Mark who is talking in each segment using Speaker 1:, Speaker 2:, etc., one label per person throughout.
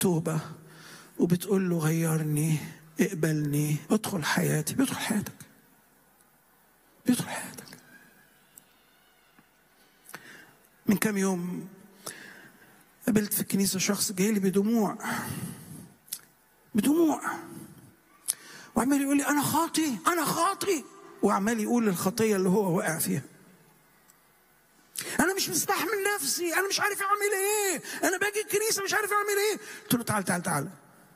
Speaker 1: توبة وبتقول له غيرني اقبلني ادخل حياتي بيدخل حياتك بيدخل حياتك من كام يوم قابلت في الكنيسة شخص جاي لي بدموع بدموع وعمال يقول لي أنا خاطي أنا خاطي وعمال يقول الخطية اللي هو واقع فيها انا مش مستحمل نفسي انا مش عارف اعمل ايه انا باجي الكنيسه مش عارف اعمل ايه قلت له تعال تعال تعال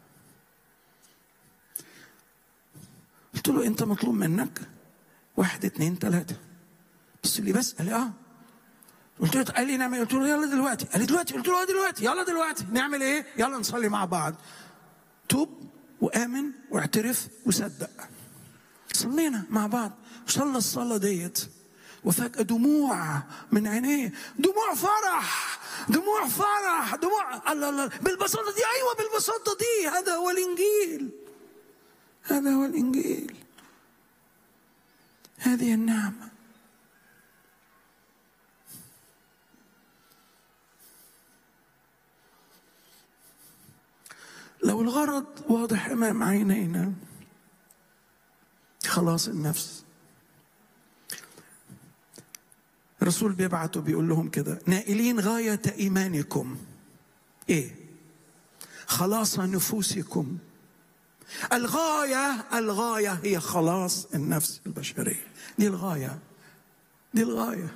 Speaker 1: قلت له انت مطلوب منك واحد اتنين تلاته بس اللي بس قال لي اه قلت له قال لي نعمل قلت له يلا دلوقتي قال لي دلوقتي قلت له اه دلوقتي يلا دلوقتي نعمل ايه يلا نصلي مع بعض توب وامن واعترف وصدق صلينا مع بعض صلى الصلاه ديت وفجأة دموع من عينيه دموع فرح دموع فرح دموع الله الله بالبساطة دي أيوة بالبساطة دي هذا هو الإنجيل هذا هو الإنجيل هذه النعمة لو الغرض واضح أمام عينينا خلاص النفس الرسول بيبعت وبيقول لهم كده نائلين غاية إيمانكم إيه خلاص نفوسكم الغاية الغاية هي خلاص النفس البشرية دي الغاية دي الغاية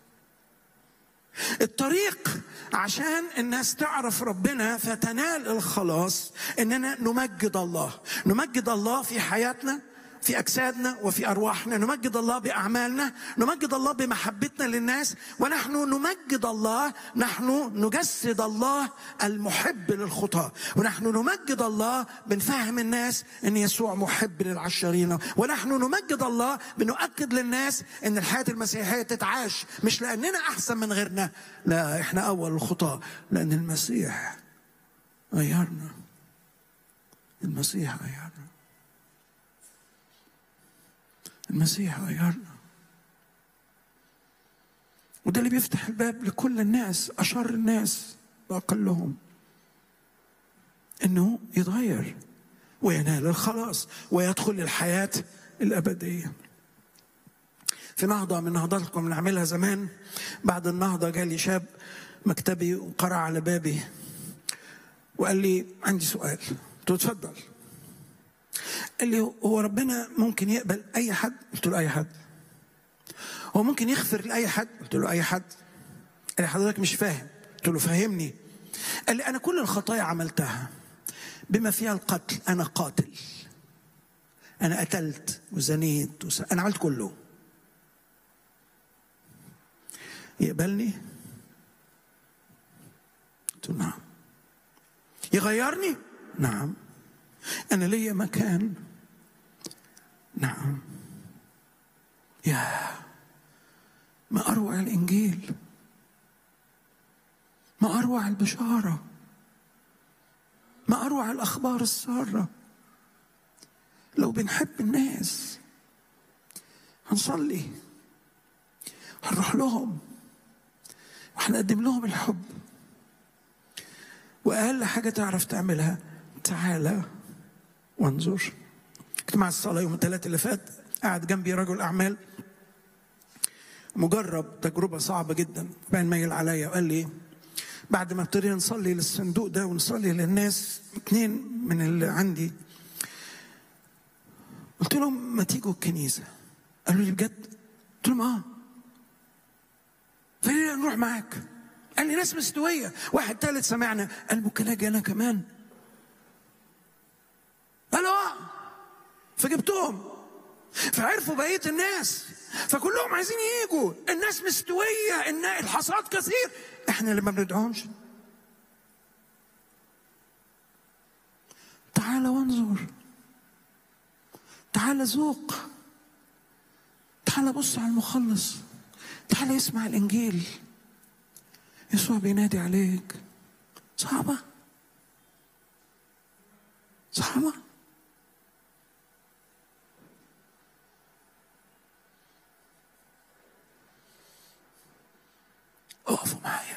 Speaker 1: الطريق عشان الناس تعرف ربنا فتنال الخلاص اننا نمجد الله نمجد الله في حياتنا في اجسادنا وفي ارواحنا نمجد الله باعمالنا نمجد الله بمحبتنا للناس ونحن نمجد الله نحن نجسد الله المحب للخطاه ونحن نمجد الله بنفهم الناس ان يسوع محب للعشرين ونحن نمجد الله بنؤكد للناس ان الحياه المسيحيه تتعاش مش لاننا احسن من غيرنا لا احنا اول الخطاه لان المسيح غيرنا المسيح غيرنا المسيح غيرنا وده اللي بيفتح الباب لكل الناس أشر الناس وأقلهم إنه يتغير وينال الخلاص ويدخل الحياة الأبدية في نهضة من نهضاتكم نعملها زمان بعد النهضة جالي شاب مكتبي وقرأ على بابي وقال لي عندي سؤال قلت له اتفضل قال لي هو ربنا ممكن يقبل اي حد قلت له اي حد هو ممكن يغفر لاي حد قلت له اي حد قال لي حضرتك مش فاهم قلت له فهمني قال لي انا كل الخطايا عملتها بما فيها القتل انا قاتل انا قتلت وزنيت وس... انا عملت كله يقبلني قلت له نعم يغيرني نعم أنا ليا مكان نعم يا ما أروع الإنجيل ما أروع البشارة ما أروع الأخبار السارة لو بنحب الناس هنصلي هنروح لهم وهنقدم لهم الحب وأقل حاجة تعرف تعملها تعالى وانظر اجتماع الصلاة يوم الثلاث اللي فات قاعد جنبي رجل أعمال مجرب تجربة صعبة جدا بين ميل عليا وقال لي بعد ما ابتدينا نصلي للصندوق ده ونصلي للناس اتنين من اللي عندي قلت لهم ما تيجوا الكنيسة قالوا لي بجد قلت لهم اه فليه نروح معاك قال لي ناس مستوية واحد ثالث سمعنا قال ممكن انا كمان قالوا اه فجبتهم فعرفوا بقيه الناس فكلهم عايزين يجوا الناس مستويه ان الحصاد كثير احنا اللي ما بندعوهمش تعال وانظر تعال ذوق تعال بص على المخلص تعال اسمع الانجيل يسوع بينادي عليك صعبه صعبه اقفوا معايا